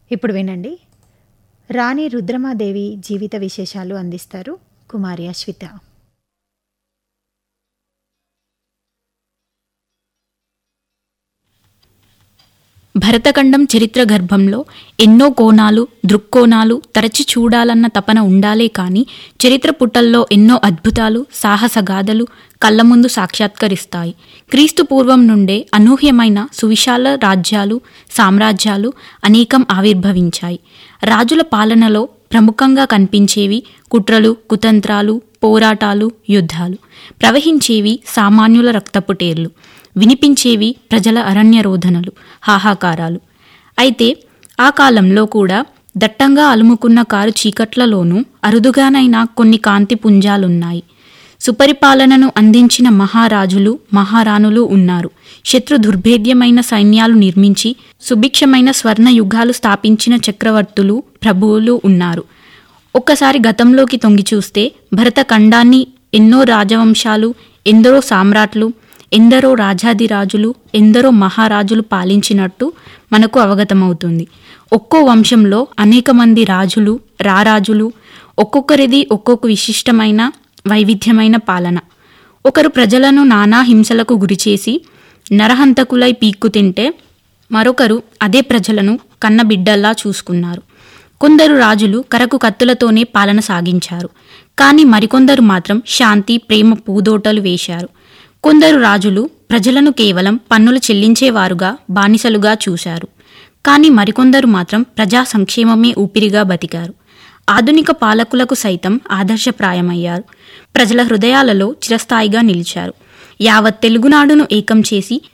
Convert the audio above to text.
ఇప్పుడు వినండి రాణి రుద్రమాదేవి జీవిత విశేషాలు అందిస్తారు కుమారి అశ్విత భరతఖండం చరిత్ర గర్భంలో ఎన్నో కోణాలు దృక్కోణాలు తరచి చూడాలన్న తపన ఉండాలే కాని చరిత్ర పుటల్లో ఎన్నో అద్భుతాలు సాహసగాథలు కళ్ళ ముందు సాక్షాత్కరిస్తాయి క్రీస్తు పూర్వం నుండే అనూహ్యమైన సువిశాల రాజ్యాలు సామ్రాజ్యాలు అనేకం ఆవిర్భవించాయి రాజుల పాలనలో ప్రముఖంగా కనిపించేవి కుట్రలు కుతంత్రాలు పోరాటాలు యుద్ధాలు ప్రవహించేవి సామాన్యుల రక్తపుటేర్లు వినిపించేవి ప్రజల అరణ్య రోధనలు హాహాకారాలు అయితే ఆ కాలంలో కూడా దట్టంగా అలుముకున్న కారు చీకట్లలోనూ అరుదుగానైనా కొన్ని కాంతి పుంజాలున్నాయి సుపరిపాలనను అందించిన మహారాజులు మహారాణులు ఉన్నారు శత్రు దుర్భేద్యమైన సైన్యాలు నిర్మించి సుభిక్షమైన స్వర్ణ యుగాలు స్థాపించిన చక్రవర్తులు ప్రభువులు ఉన్నారు ఒక్కసారి గతంలోకి తొంగి చూస్తే భరత ఖండాన్ని ఎన్నో రాజవంశాలు ఎందరో సామ్రాట్లు ఎందరో రాజాదిరాజులు ఎందరో మహారాజులు పాలించినట్టు మనకు అవగతమవుతుంది ఒక్కో వంశంలో అనేక మంది రాజులు రారాజులు ఒక్కొక్కరిది ఒక్కొక్క విశిష్టమైన వైవిధ్యమైన పాలన ఒకరు ప్రజలను నానా హింసలకు గురిచేసి నరహంతకులై పీక్కు తింటే మరొకరు అదే ప్రజలను కన్నబిడ్డల్లా చూసుకున్నారు కొందరు రాజులు కరకు కత్తులతోనే పాలన సాగించారు కానీ మరికొందరు మాత్రం శాంతి ప్రేమ పూదోటలు వేశారు కొందరు రాజులు ప్రజలను కేవలం పన్నులు చెల్లించేవారుగా బానిసలుగా చూశారు కానీ మరికొందరు మాత్రం ప్రజా సంక్షేమమే ఊపిరిగా బతికారు ఆధునిక పాలకులకు సైతం ఆదర్శప్రాయమయ్యారు ప్రజల హృదయాలలో చిరస్థాయిగా నిలిచారు యావత్ తెలుగునాడును ఏకం చేసి